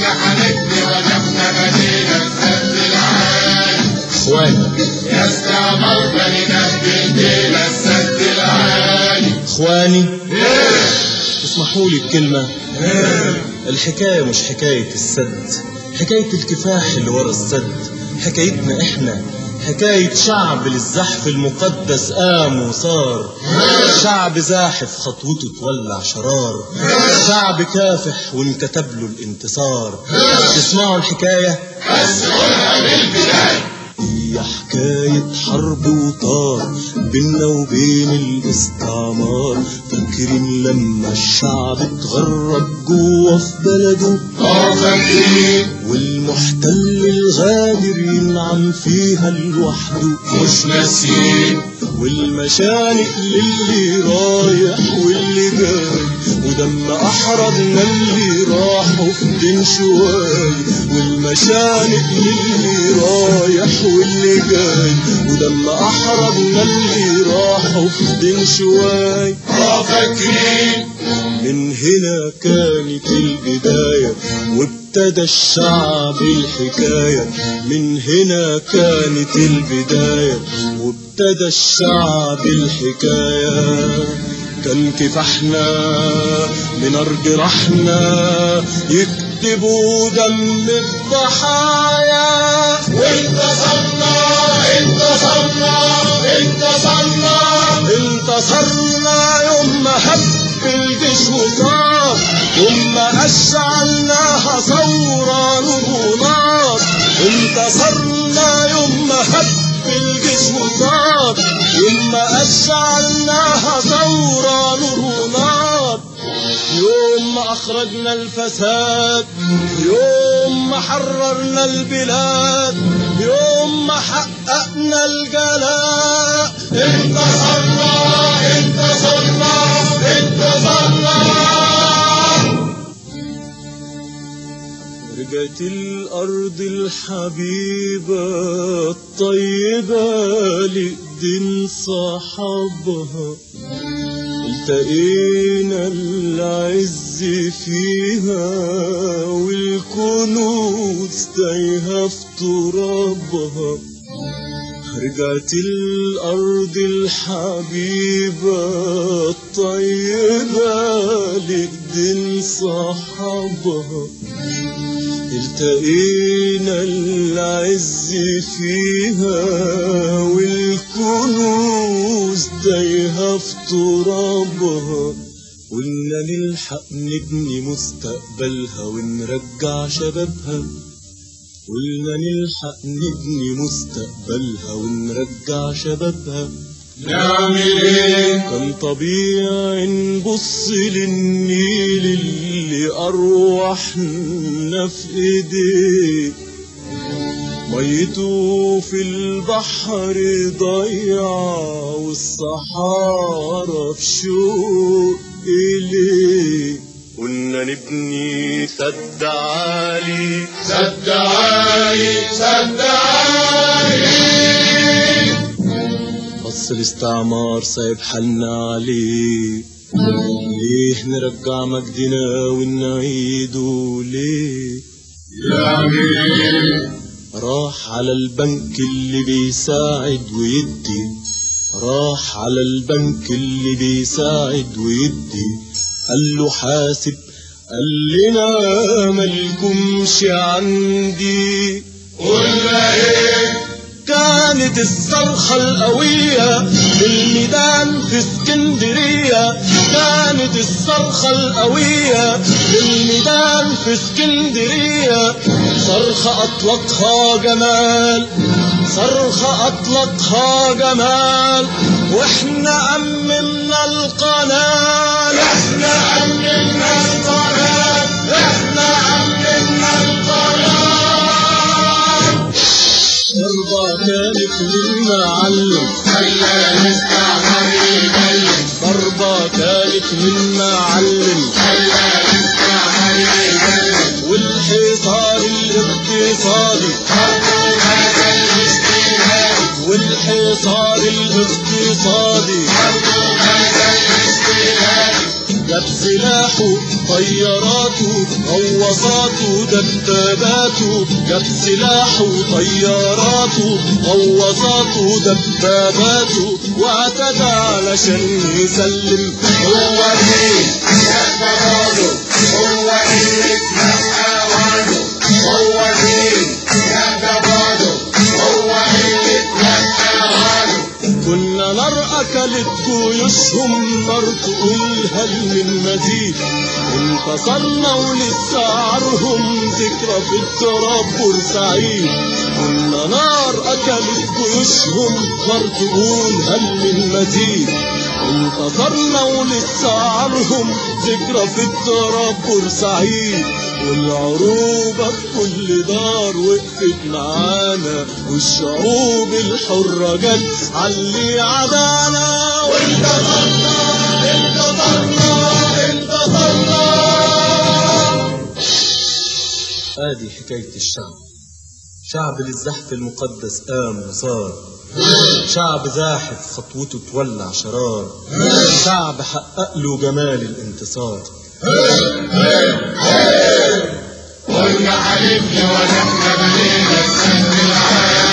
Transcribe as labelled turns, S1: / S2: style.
S1: كنا هنبني وجبنا بدينا السد العالي
S2: اخواني
S1: يا استعمرنا لنهدي بينا السد العالي
S2: اخواني اسمحوا لي بكلمة الحكاية مش حكاية السد حكاية الكفاح اللي ورا السد حكايتنا احنا حكاية شعب للزحف المقدس قام وصار شعب زاحف خطوته تولع شرار شعب كافح وانكتب له الانتصار تسمعوا الحكاية
S1: بس قولها بالبداية
S2: هي حكاية حرب وطار بينا وبين الاستعمار فاكرين لما الشعب اتغرب جوه في بلده
S1: اه فاكرين
S2: والمحتل الغادر ينعم فيها لوحده
S1: مش ناسيين
S2: والمشانق للي رايح واللي جاي ودم احرجنا اللي راحوا في دين شواي والمشانق للي رايح واللي جاي ودم احرجنا اللي راحوا في دين شواي
S1: اه فاكرين
S2: من هنا كانت البداية وابتدى الشعب الحكاية من هنا كانت البداية وابتدى الشعب الحكاية كان كفاحنا من أرض رحنا يكتبوا دم الضحايا
S1: وانتصرنا انتصرنا انتصرنا
S2: انتصرنا يوم ما هب الجيش وصار يوم ما أشعلناها ثورة نور ونار انتصرنا يوم ما هب الجيش وصار يوم ما أشعلناها ثورة نور ونار يوم ما أخرجنا الفساد يوم ما حررنا البلاد يوم ما حققنا الجلاء
S1: انتصرنا انتصرنا انتصرنا
S2: رجعت الأرض الحبيبة الطيبة لإيدين صحابها التقينا العز فيها والكنوز تايهة في ترابها رجعت الأرض الحبيبة الطيبة لإيدين صحابها التقينا العز فيها والكنوز تايهة في ترابها قلنا نلحق نبني مستقبلها ونرجع شبابها قلنا نلحق نبني مستقبلها ونرجع شبابها
S1: نعمل ايه
S2: كان طبيعي نبص للنيل اللي أرواحنا في إيديه ميته في البحر ضيعة والصحارى في شوق إليه قلنا نبني سد عالي
S1: سد عالي سد عالي
S2: بص الاستعمار سايب حالنا عليه ليه نرجع مجدنا ونعيده ليه
S1: نعمل ايه
S2: راح على البنك اللي بيساعد ويدي راح على البنك اللي بيساعد ويدي قال له حاسب قال لنا مالكمش عندي
S1: قلنا ايه
S2: كانت الصرخة القوية في الميدان في اسكندرية كانت الصرخة القوية في الميدان في اسكندرية صرخة أطلقها جمال صرخة أطلقها جمال وإحنا أممنا القناة
S1: احنا امنا القناة احنا امنا القناة
S2: ضربة كانت للمعلم
S1: خلى المستعمر يبلم
S2: ضربة كانت من معلم
S1: خلى المستعمر يبلم
S2: والحصار الاقتصادي
S1: برضو هذا الاستيلاء
S2: والحصار الاقتصادي
S1: برضو هذا الاستيلاء
S2: جاب سلاحه طياراته غواصاته دباباته جاب سلاحه وطياراته غواصاته دباباته واعتدى علشان يسلم
S1: هو مين يبقى راجل هو اللي اتنقى وعنده هو مين يبقى راجل هو اللي اتنقى وعنده
S2: كنا نار أكلت جيوشهم نار تقول هل من مزيد انتصرنا ولسه عارهم ذكرى في التراب بورسعيد كنا نار أكلت جيوشهم نار تقول هل من مزيد انتصرنا ولسه عارهم ذكرى في التراب بورسعيد والعروبة في كل دار وقفت معانا والشعوب الحرة جت علي عدانا وانتصرنا انتصرنا انتصرنا ادي حكاية الشعب شعب للزحف المقدس قام وصار شعب زاحف خطوته تولع شرار شعب حقق له جمال الانتصار
S1: قلنا حبيبنا ونحن بنينا السد العالي